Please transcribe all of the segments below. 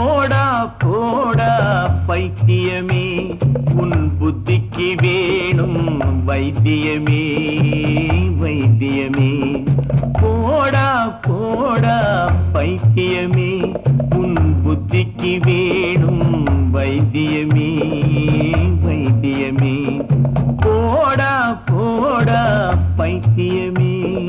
போடா போடா பைத்தியமே உன் புத்திக்கு வேணும் வைத்தியமே வைத்தியமே போடா போடா பைத்தியமே உன் புத்திக்கு வேணும் வைத்தியமே வைத்தியமே போடா போடா பைத்தியமே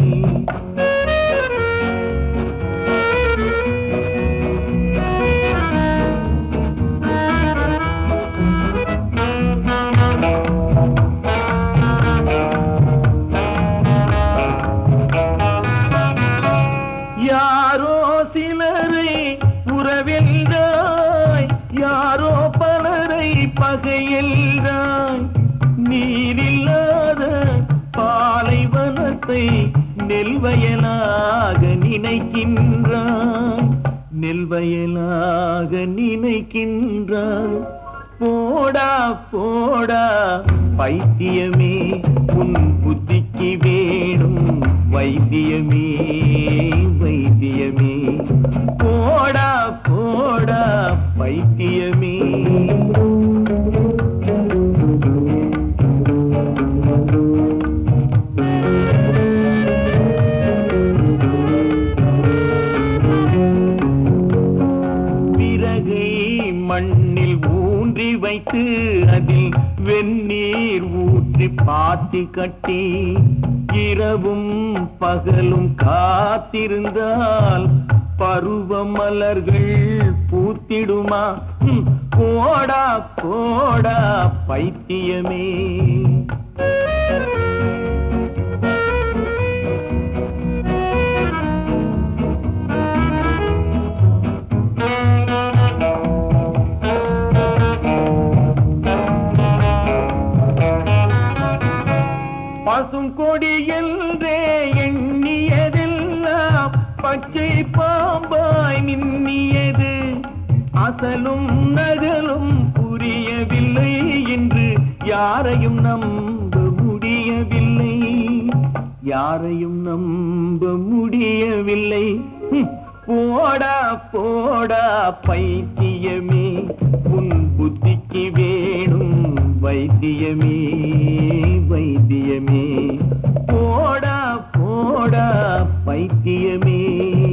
யாரோ சிலரை உறவென்றாய் யாரோ பலரை பகையென்றாய் நீரில்லாத பாலைவனத்தை நெல்வயலாக நினைக்கின்றாய் நெல்வயலாக நினைக்கின்றாய் போடா போடா பைத்தியமே உன் புத்திக்கு வேணும் வைத்தியமே வைத்தியமே போடா போடா பைத்தியமே விறகை மண்ணில் ஊன்றி வைத்து அதில் வெந்நீர் ஊற்றி பாத்தி கட்டி இரவும் பகலும் காத்திருந்தால் பருவ மலர்கள் பூத்திடுமா ஹம், போடா போடா பைத்தியமே பசும் கொடி என்றே எண்ணியதெல்லாம் பச்சை பாம்பாய் மின்னியது அசலும் நகலும் புரியவில்லை என்று யாரையும் நம்ப முடியவில்லை யாரையும் நம்ப முடியவில்லை ஹம், போடா போடா பைத்தியமே உன் புத்திக்கு வேணும் வைத்தியமே வைத்தியமே போடா போடா பைத்தியமே